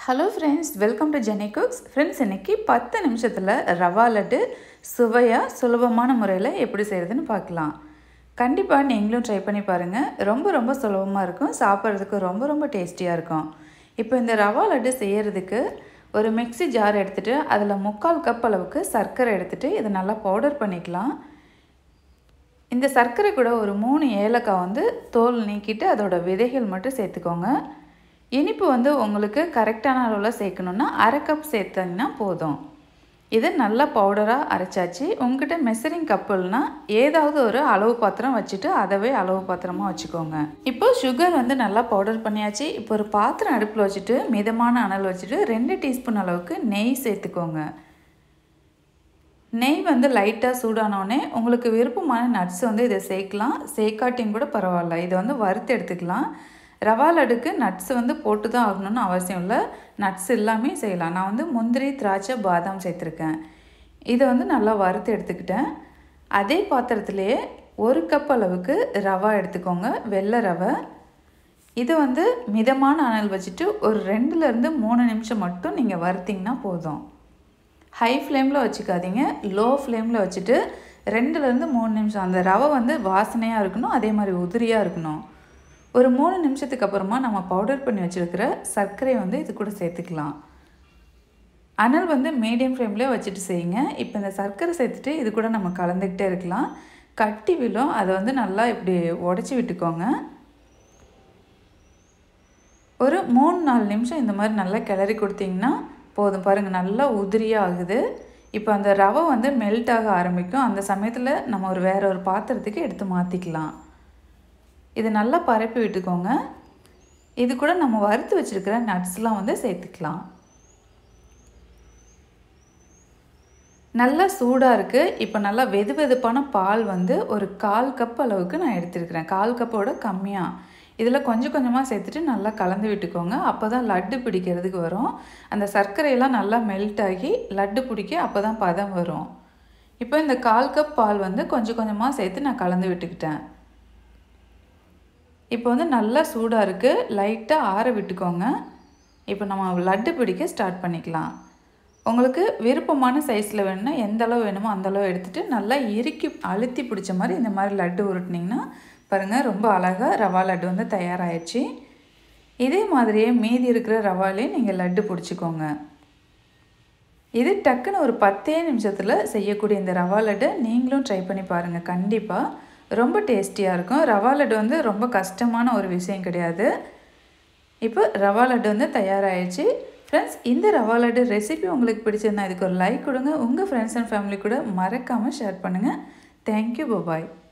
hello friends welcome to Jeni cooks friends இன்றைக்கி பத்து நிமிஷத்தில் ரவா லட்டு சுவையாக சுலபமான முறையில் எப்படி செய்கிறதுன்னு பார்க்கலாம் கண்டிப்பாக நீங்களும் ட்ரை பண்ணி பாருங்கள் ரொம்ப ரொம்ப சுலபமாக இருக்கும் சாப்பிட்றதுக்கு ரொம்ப ரொம்ப டேஸ்டியாக இருக்கும் இப்போ இந்த ரவா லட்டு செய்கிறதுக்கு ஒரு மிக்ஸி ஜார் எடுத்துகிட்டு அதில் முக்கால் கப் அளவுக்கு சர்க்கரை எடுத்துகிட்டு இதை நல்லா பவுடர் பண்ணிக்கலாம் இந்த சர்க்கரை கூட ஒரு மூணு ஏலக்காய் வந்து தோல் நீக்கிட்டு அதோட விதைகள் மட்டும் சேர்த்துக்கோங்க இனிப்பு வந்து உங்களுக்கு கரெக்டான அளவில் சேர்க்கணுன்னா அரை கப் சேர்த்தீங்கன்னா போதும் இது நல்லா பவுடராக அரைச்சாச்சு உங்ககிட்ட மெசரிங் கப்புல்னா ஏதாவது ஒரு அளவு பாத்திரம் வச்சுட்டு அதவே அளவு பாத்திரமாக வச்சுக்கோங்க இப்போ சுகர் வந்து நல்லா பவுடர் பண்ணியாச்சு இப்போ ஒரு பாத்திரம் அடுப்பில் வச்சுட்டு மிதமான அனல் வச்சுட்டு ரெண்டு டீஸ்பூன் அளவுக்கு நெய் சேர்த்துக்கோங்க நெய் வந்து லைட்டாக சூடானோடனே உங்களுக்கு விருப்பமான நட்ஸ் வந்து இதை சேர்க்கலாம் சேர்க்காட்டியும் கூட பரவாயில்ல இதை வந்து வறுத்து எடுத்துக்கலாம் ரவா லட்டுக்கு நட்ஸ் வந்து போட்டு தான் ஆகணும்னு அவசியம் இல்லை நட்ஸ் எல்லாமே செய்யலாம் நான் வந்து முந்திரி திராட்சை பாதாம் சேர்த்துருக்கேன் இதை வந்து நல்லா வறுத்து எடுத்துக்கிட்டேன் அதே பாத்திரத்துலேயே ஒரு கப் அளவுக்கு ரவா எடுத்துக்கோங்க வெள்ளை ரவை இது வந்து மிதமான அனல் வச்சுட்டு ஒரு ரெண்டுலேருந்து மூணு நிமிஷம் மட்டும் நீங்கள் வறுத்திங்கன்னா போதும் ஹை ஃப்ளேமில் வச்சுக்காதீங்க லோ ஃப்ளேமில் வச்சுட்டு ரெண்டுலேருந்து மூணு நிமிஷம் அந்த ரவை வந்து வாசனையாக இருக்கணும் அதே மாதிரி உதிரியாக இருக்கணும் ஒரு மூணு நிமிஷத்துக்கு அப்புறமா நம்ம பவுடர் பண்ணி வச்சுருக்கிற சர்க்கரை வந்து இது கூட சேர்த்துக்கலாம் அனல் வந்து மீடியம் ஃப்ளேம்லேயே வச்சுட்டு செய்யுங்க இப்போ இந்த சர்க்கரை சேர்த்துட்டு இது கூட நம்ம கலந்துக்கிட்டே இருக்கலாம் கட்டி விழும் அதை வந்து நல்லா இப்படி உடச்சி விட்டுக்கோங்க ஒரு மூணு நாலு நிமிஷம் இந்த மாதிரி நல்லா கிளறி கொடுத்தீங்கன்னா போதும் பாருங்கள் நல்லா உதிரியாக ஆகுது இப்போ அந்த ரவை வந்து மெல்ட் ஆக ஆரம்பிக்கும் அந்த சமயத்தில் நம்ம ஒரு வேற ஒரு பாத்திரத்துக்கு எடுத்து மாற்றிக்கலாம் இது நல்லா பரப்பி விட்டுக்கோங்க இது கூட நம்ம வறுத்து வச்சுருக்கிற நட்ஸ்லாம் வந்து சேர்த்துக்கலாம் நல்லா சூடாக இருக்குது இப்போ நல்லா வெது வெதுப்பான பால் வந்து ஒரு கால் கப் அளவுக்கு நான் எடுத்துருக்கிறேன் கால் கப்போட கம்மியாக இதில் கொஞ்சம் கொஞ்சமாக சேர்த்துட்டு நல்லா கலந்து விட்டுக்கோங்க அப்போ தான் லட்டு பிடிக்கிறதுக்கு வரும் அந்த சர்க்கரையெல்லாம் நல்லா மெல்ட் ஆகி லட்டு பிடிக்க அப்போ தான் பதம் வரும் இப்போ இந்த கால் கப் பால் வந்து கொஞ்சம் கொஞ்சமாக சேர்த்து நான் கலந்து விட்டுக்கிட்டேன் இப்போ வந்து நல்லா சூடாக இருக்குது லைட்டாக ஆற விட்டுக்கோங்க இப்போ நம்ம லட்டு பிடிக்க ஸ்டார்ட் பண்ணிக்கலாம் உங்களுக்கு விருப்பமான சைஸில் வேணும்னா எந்த அளவு வேணுமோ அந்த அளவு எடுத்துகிட்டு நல்லா இறுக்கி அழுத்தி பிடிச்ச மாதிரி இந்த மாதிரி லட்டு உருட்டினீங்கன்னா பாருங்கள் ரொம்ப அழகாக ரவா லட்டு வந்து தயாராகிடுச்சு இதே மாதிரியே மீதி இருக்கிற ரவாலே நீங்கள் லட்டு பிடிச்சிக்கோங்க இது டக்குன்னு ஒரு பத்தே நிமிஷத்தில் செய்யக்கூடிய இந்த ரவா லட்டு நீங்களும் ட்ரை பண்ணி பாருங்கள் கண்டிப்பாக ரொம்ப டேஸ்டியாக இருக்கும் ரவா லட்டு வந்து ரொம்ப கஷ்டமான ஒரு விஷயம் கிடையாது இப்போ ரவா லட்டு வந்து தயாராகிடுச்சு ஃப்ரெண்ட்ஸ் இந்த ரவா லட்டு ரெசிபி உங்களுக்கு பிடிச்சிருந்தா இதுக்கு ஒரு லைக் கொடுங்க உங்கள் ஃப்ரெண்ட்ஸ் அண்ட் ஃபேமிலி கூட மறக்காமல் ஷேர் பண்ணுங்கள் தேங்க்யூ பபாய்